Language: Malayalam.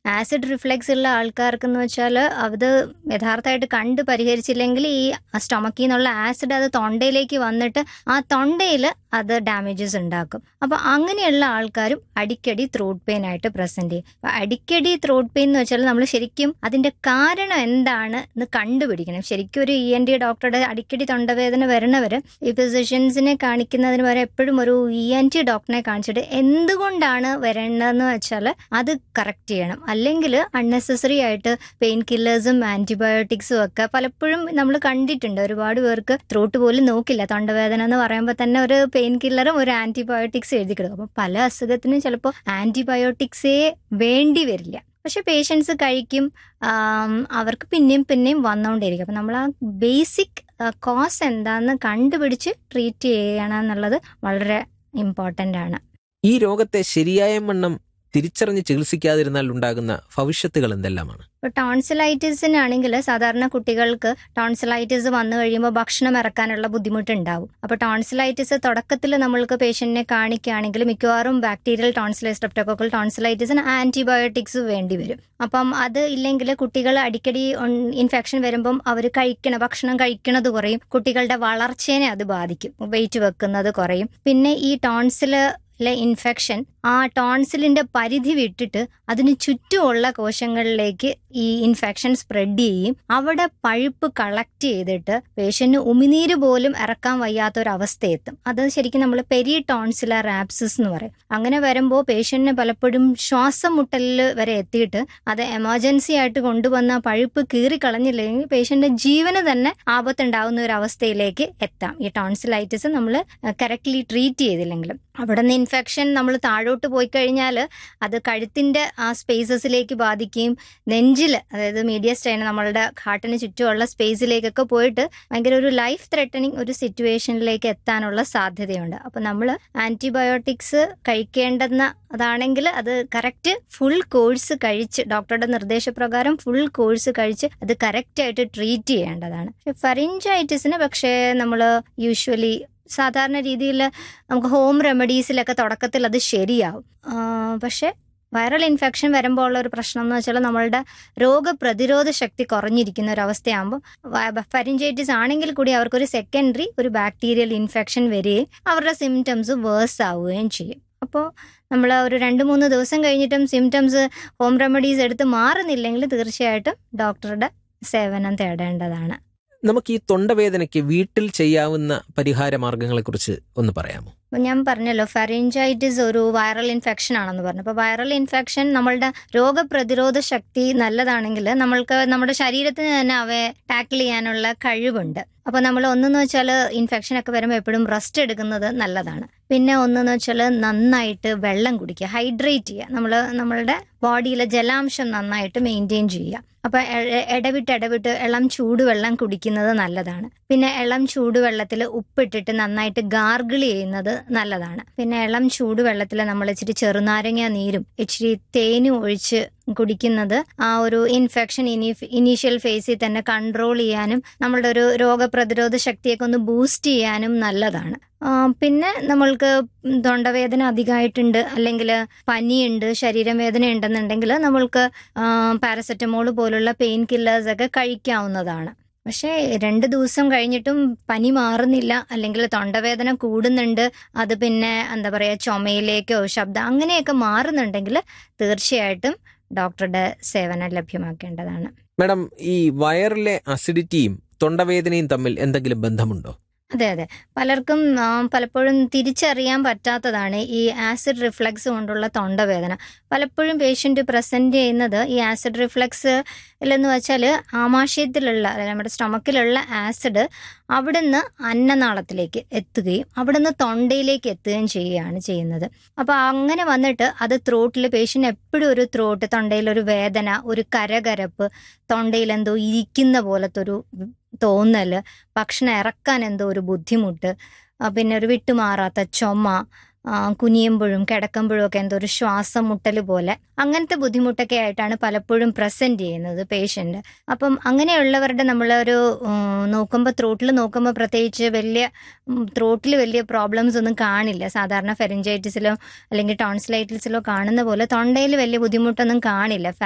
ആസിഡ് റിഫ്ലെക്സ് ഉള്ള ആൾക്കാർക്ക് എന്ന് വെച്ചാൽ അത് യഥാർത്ഥമായിട്ട് കണ്ട് പരിഹരിച്ചില്ലെങ്കിൽ ഈ സ്റ്റൊമക്കിൽ നിന്നുള്ള ആസിഡ് അത് തൊണ്ടയിലേക്ക് വന്നിട്ട് ആ തൊണ്ടയിൽ അത് ഡാമേജസ് ഉണ്ടാക്കും അപ്പോൾ അങ്ങനെയുള്ള ആൾക്കാരും അടിക്കടി ത്രോട്ട് പെയിൻ ആയിട്ട് പ്രസന്റ് ചെയ്യും അപ്പോൾ അടിക്കടി ത്രോട്ട് പെയിൻ എന്ന് വെച്ചാൽ നമ്മൾ ശരിക്കും അതിന്റെ കാരണം എന്താണ് എന്ന് കണ്ടുപിടിക്കണം ശരിക്കും ഒരു ഇ എൻ ഡി ഡോക്ടറുടെ അടിക്കടി തൊണ്ടവേദന വരണവര് ഈ ഫിസിഷ്യൻസിനെ കാണിക്കുന്നതിന് വരെ എപ്പോഴും ഒരു ഇ എൻ ടി ഡോക്ടറിനെ കാണിച്ചിട്ട് എന്തുകൊണ്ടാണ് വരേണ്ടതെന്ന് വെച്ചാൽ അത് കറക്റ്റ് ചെയ്യണം അല്ലെങ്കിൽ അൺനെസസറി ആയിട്ട് പെയിൻ കില്ലേഴ്സും ആന്റിബയോട്ടിക്സും ഒക്കെ പലപ്പോഴും നമ്മൾ കണ്ടിട്ടുണ്ട് ഒരുപാട് പേർക്ക് ത്രോട്ട് പോലും നോക്കില്ല തൊണ്ടവേദന എന്ന് പറയുമ്പോൾ തന്നെ ഒരു പെയിൻ കില്ലറും ഒരു ആന്റിബയോട്ടിക്സ് എഴുതി കിടക്കും അപ്പോൾ പല അസുഖത്തിനും ചിലപ്പോൾ ആന്റിബയോട്ടിക്സേ വേണ്ടി വരില്ല പക്ഷെ പേഷ്യൻസ് കഴിക്കും ആം, അവർക്ക് പിന്നെയും പിന്നെയും വന്നുകൊണ്ടിരിക്കും അപ്പം നമ്മൾ ആ ബേസിക് കോസ് എന്താന്ന് കണ്ടുപിടിച്ച് ട്രീറ്റ് ചെയ്യണം എന്നുള്ളത് വളരെ ഇമ്പോർട്ടൻ്റ് ആണ് ഈ രോഗത്തെ ശരിയായ വണ്ണം തിരിച്ചറിഞ്ഞ് ചികിത്സിക്കാതിരുന്നാൽ ഉണ്ടാകുന്ന ഭവിഷ്യത്തുകൾ എന്തെല്ലാമാണ് ഇപ്പോൾ ടോൺസിലൈറ്റിസിനാണെങ്കിൽ സാധാരണ കുട്ടികൾക്ക് ടോൺസിലൈറ്റിസ് വന്നു കഴിയുമ്പോൾ ഭക്ഷണം ഇറക്കാനുള്ള ബുദ്ധിമുട്ടുണ്ടാവും അപ്പോൾ ടോൺസിലൈറ്റിസ് തുടക്കത്തിൽ നമ്മൾക്ക് പേഷ്യന്റിനെ കാണിക്കുകയാണെങ്കിൽ മിക്കവാറും ബാക്ടീരിയൽ ടോൺസിലൈസ് സ്ട്രെപ്റ്റോക്കോക്കൽ ടോൺസിലൈറ്റിസിന് ആന്റിബയോട്ടിക്സ് വേണ്ടി വരും അപ്പം അത് ഇല്ലെങ്കിൽ കുട്ടികൾ അടിക്കടി ഇൻഫെക്ഷൻ വരുമ്പം അവർ കഴിക്കണ ഭക്ഷണം കഴിക്കണത് കുറയും കുട്ടികളുടെ വളർച്ചേനെ അത് ബാധിക്കും വെയിറ്റ് വെക്കുന്നത് കുറയും പിന്നെ ഈ ടോൺസില് ലെ ഇൻഫെക്ഷൻ ആ ടോൺസിലിന്റെ പരിധി വിട്ടിട്ട് അതിന് ചുറ്റുമുള്ള കോശങ്ങളിലേക്ക് ഈ ഇൻഫെക്ഷൻ സ്പ്രെഡ് ചെയ്യും അവിടെ പഴുപ്പ് കളക്ട് ചെയ്തിട്ട് പേഷ്യന്റിന് ഉമിനീര് പോലും ഇറക്കാൻ വയ്യാത്ത ഒരു അവസ്ഥയെത്തും അത് ശരിക്കും നമ്മൾ പെരി ടോൺസിലർ ആപ്സിസ് എന്ന് പറയും അങ്ങനെ വരുമ്പോൾ പേഷ്യന്റിന് പലപ്പോഴും ശ്വാസം മുട്ടലിൽ വരെ എത്തിയിട്ട് അത് എമർജൻസി ആയിട്ട് കൊണ്ടുവന്ന പഴുപ്പ് കീറി കളഞ്ഞില്ലെങ്കിൽ പേഷ്യന്റിന്റെ ജീവന് തന്നെ ആപത്തുണ്ടാവുന്ന ഒരു അവസ്ഥയിലേക്ക് എത്താം ഈ ടോൺസിലൈറ്റിസ് നമ്മൾ കറക്റ്റ്ലി ട്രീറ്റ് ചെയ്തില്ലെങ്കിലും അവിടെ നിന്ന് ഇൻഫെക്ഷൻ നമ്മൾ താഴോട്ട് പോയി കഴിഞ്ഞാൽ അത് കഴുത്തിന്റെ ആ സ്പേസസിലേക്ക് ബാധിക്കുകയും നെഞ്ചിൽ അതായത് മീഡിയ സ്റ്റൈൻ നമ്മളുടെ ഹാർട്ടിന് ചുറ്റുമുള്ള സ്പേസിലേക്കൊക്കെ പോയിട്ട് ഭയങ്കര ഒരു ലൈഫ് ത്രെട്ടനിങ് ഒരു സിറ്റുവേഷനിലേക്ക് എത്താനുള്ള സാധ്യതയുണ്ട് അപ്പോൾ നമ്മൾ ആന്റിബയോട്ടിക്സ് കഴിക്കേണ്ടെന്ന അതാണെങ്കിൽ അത് കറക്റ്റ് ഫുൾ കോഴ്സ് കഴിച്ച് ഡോക്ടറുടെ നിർദ്ദേശപ്രകാരം ഫുൾ കോഴ്സ് കഴിച്ച് അത് കറക്റ്റ് ആയിട്ട് ട്രീറ്റ് ചെയ്യേണ്ടതാണ് ഫറിഞ്ചൈറ്റിസിന് പക്ഷേ നമ്മൾ യൂഷ്വലി സാധാരണ രീതിയിൽ നമുക്ക് ഹോം റെമഡീസിലൊക്കെ തുടക്കത്തിൽ അത് ശരിയാവും ആ, പക്ഷെ വൈറൽ ഇൻഫെക്ഷൻ വരുമ്പോൾ ഉള്ള ഒരു പ്രശ്നം എന്ന് വെച്ചാൽ നമ്മളുടെ രോഗപ്രതിരോധ ശക്തി കുറഞ്ഞിരിക്കുന്ന ഒരു അവസ്ഥയാകുമ്പോൾ ഫരിഞ്ചൈറ്റിസ് ആണെങ്കിൽ കൂടി അവർക്കൊരു സെക്കൻഡറി ഒരു ബാക്ടീരിയൽ ഇൻഫെക്ഷൻ വരികയും അവരുടെ സിംറ്റംസ് വേഴ്സ് ആവുകയും ചെയ്യും അപ്പോൾ നമ്മൾ ഒരു രണ്ട് മൂന്ന് ദിവസം കഴിഞ്ഞിട്ടും സിംറ്റംസ് ഹോം റെമഡീസ് എടുത്ത് മാറുന്നില്ലെങ്കിൽ തീർച്ചയായിട്ടും ഡോക്ടറുടെ സേവനം തേടേണ്ടതാണ് നമുക്ക് ഈ തൊണ്ടവേദനയ്ക്ക് വീട്ടിൽ ചെയ്യാവുന്ന പരിഹാര മാർഗങ്ങളെക്കുറിച്ച് ഒന്ന് പറയാമോ അപ്പോൾ ഞാൻ പറഞ്ഞല്ലോ ഫറിഞ്ചൈറ്റിസ് ഒരു വൈറൽ ഇൻഫെക്ഷൻ ആണെന്ന് പറഞ്ഞു അപ്പോൾ വൈറൽ ഇൻഫെക്ഷൻ നമ്മളുടെ രോഗപ്രതിരോധ ശക്തി നല്ലതാണെങ്കിൽ നമ്മൾക്ക് നമ്മുടെ ശരീരത്തിന് തന്നെ അവയെ ടാക്കിൾ ചെയ്യാനുള്ള കഴിവുണ്ട് അപ്പോൾ നമ്മൾ ഒന്നെന്ന് വെച്ചാൽ ഇൻഫെക്ഷൻ ഒക്കെ വരുമ്പോൾ എപ്പോഴും റെസ്റ്റ് എടുക്കുന്നത് നല്ലതാണ് പിന്നെ ഒന്നെന്ന് വെച്ചാൽ നന്നായിട്ട് വെള്ളം കുടിക്കുക ഹൈഡ്രേറ്റ് ചെയ്യുക നമ്മൾ നമ്മളുടെ ബോഡിയിലെ ജലാംശം നന്നായിട്ട് മെയിൻറ്റെയിൻ ചെയ്യുക അപ്പോൾ ഇടവിട്ട് ഇടവിട്ട് ഇളം ചൂടുവെള്ളം കുടിക്കുന്നത് നല്ലതാണ് പിന്നെ ഇളം ചൂടുവെള്ളത്തിൽ ഉപ്പിട്ടിട്ട് നന്നായിട്ട് ഗാർഗിൾ ചെയ്യുന്നത് നല്ലതാണ് പിന്നെ ഇളം ചൂടുവെള്ളത്തിൽ നമ്മൾ ഇച്ചിരി ചെറുനാരങ്ങ നീരും ഇച്ചിരി തേനും ഒഴിച്ച് കുടിക്കുന്നത് ആ ഒരു ഇൻഫെക്ഷൻ ഇനി ഇനീഷ്യൽ ഫേസിൽ തന്നെ കൺട്രോൾ ചെയ്യാനും നമ്മളുടെ ഒരു രോഗപ്രതിരോധ ശക്തിയൊക്കെ ഒന്ന് ബൂസ്റ്റ് ചെയ്യാനും നല്ലതാണ് ആ, പിന്നെ നമ്മൾക്ക് തൊണ്ടവേദന അധികമായിട്ടുണ്ട് അല്ലെങ്കിൽ പനിയുണ്ട് ശരീരം വേദന ഉണ്ടെന്നുണ്ടെങ്കിൽ നമ്മൾക്ക് പാരസെറ്റമോൾ പോലുള്ള പെയിൻ കില്ലേഴ്സ് ഒക്കെ കഴിക്കാവുന്നതാണ് പക്ഷേ രണ്ട് ദിവസം കഴിഞ്ഞിട്ടും പനി മാറുന്നില്ല അല്ലെങ്കിൽ തൊണ്ടവേദന കൂടുന്നുണ്ട് അത് പിന്നെ എന്താ പറയുക ചുമയിലേക്കോ ശബ്ദം അങ്ങനെയൊക്കെ മാറുന്നുണ്ടെങ്കിൽ തീർച്ചയായിട്ടും ഡോക്ടറുടെ സേവനം ലഭ്യമാക്കേണ്ടതാണ് മാഡം ഈ വയറിലെ അസിഡിറ്റിയും തൊണ്ടവേദനയും തമ്മിൽ എന്തെങ്കിലും ബന്ധമുണ്ടോ അതെ അതെ പലർക്കും ആ, പലപ്പോഴും തിരിച്ചറിയാൻ പറ്റാത്തതാണ് ഈ ആസിഡ് റിഫ്ലക്സ് കൊണ്ടുള്ള തൊണ്ടവേദന പലപ്പോഴും പേഷ്യന്റ് പ്രസന്റ് ചെയ്യുന്നത് ഈ ആസിഡ് റിഫ്ലക്സ് എന്ന് വെച്ചാൽ ആമാശയത്തിലുള്ള അതായത് നമ്മുടെ സ്റ്റൊമക്കിലുള്ള ആസിഡ് അവിടുന്ന് അന്നനാളത്തിലേക്ക് എത്തുകയും അവിടുന്ന് തൊണ്ടയിലേക്ക് എത്തുകയും ചെയ്യുകയാണ് ചെയ്യുന്നത് അപ്പോൾ അങ്ങനെ വന്നിട്ട് അത് ത്രോട്ടിൽ പേഷ്യന്റ് എപ്പോഴും ഒരു ത്രോട്ട് തൊണ്ടയിൽ ഒരു വേദന ഒരു കരകരപ്പ് തൊണ്ടയിൽ എന്തോ ഇരിക്കുന്ന പോലത്തെ ഒരു തോന്നല് ഭക്ഷണം ഇറക്കാൻ എന്തോ ഒരു ബുദ്ധിമുട്ട് ആ, പിന്നെ ഒരു വിട്ടുമാറാത്ത ചുമ ആ, കുനിയുമ്പോഴും കിടക്കുമ്പോഴും ഒക്കെ എന്തോ ഒരു ശ്വാസം മുട്ടൽ പോലെ അങ്ങനത്തെ ബുദ്ധിമുട്ടൊക്കെ ആയിട്ടാണ് പലപ്പോഴും പ്രസന്റ് ചെയ്യുന്നത് പേഷ്യന്റ് അപ്പം അങ്ങനെയുള്ളവരുടെ നമ്മളൊരു നോക്കുമ്പോൾ ത്രോട്ടിൽ നോക്കുമ്പോൾ പ്രത്യേകിച്ച് വലിയ ത്രോട്ടിൽ വലിയ പ്രോബ്ലംസ് ഒന്നും കാണില്ല സാധാരണ ഫെറിഞ്ചൈറ്റിസിലോ അല്ലെങ്കിൽ ടോൺസിലൈറ്റിസിലോ കാണുന്ന പോലെ തൊണ്ടയിൽ വലിയ ബുദ്ധിമുട്ടൊന്നും കാണില്ല